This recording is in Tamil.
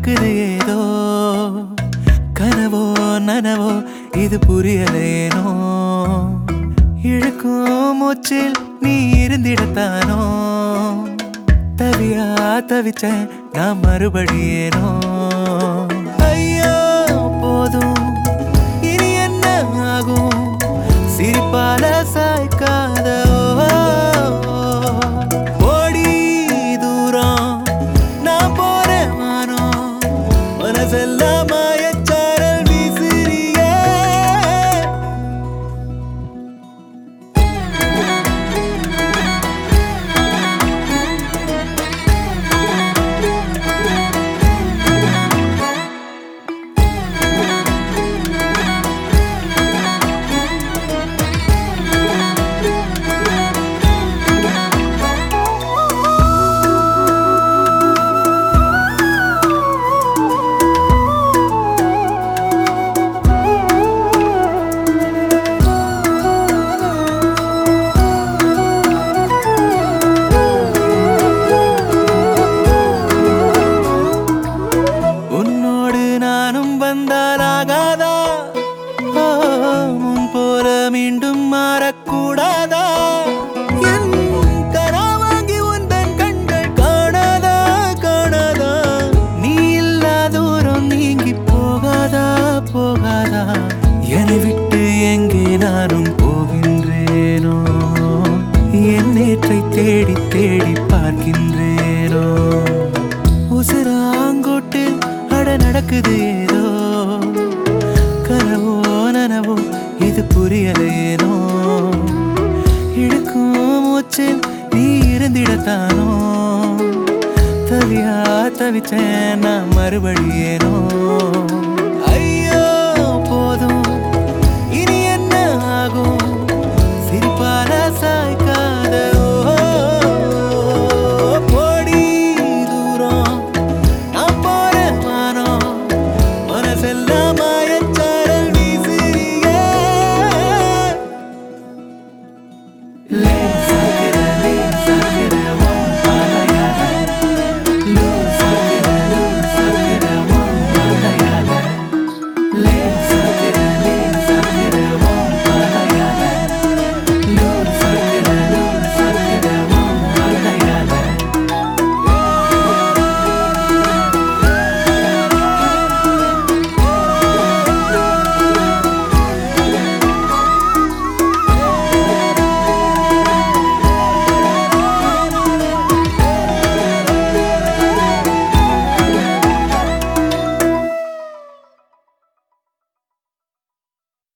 நடக்குது ஏதோ கனவோ நனவோ இது புரியலேனோ இழுக்கும் மூச்சில் நீ இருந்திடத்தானோ தவியா தவிச்சேன் நான் மறுபடியேனோ ஐயோ போதும் இனி என்ன ஆகும் சிரிப்பால சாய்க்காத ஓடி தூரம் நான் போறேன் வானம் மனசெல்லாம் மாயச்சாரல் வீசுறியே உன்னோடு நானும் வந்தால் ஆகாதா ஓ, முன் போல மீண்டும் மாறக்கூடாதா என் கரா வாங்கி உந்தன் கண்கள் காணாதா காணாதா நீ இல்லா தூரம் நீங்கி போகாதா போகாதா என்னை விட்டு எங்கே நானும் போகின்றேனோ என் நேற்றை தேடி தேடி பார்க்கின்றேனோ உசுராங்கோட்டு அட நடக்குது ஏதோ கனவோ நனவோ இது புரியலையேனோ இழுக்கும் மூச்சில் நீ இருந்திடத்தானோ தவியா தவிச்சேன் நான் மறுபடியேனோ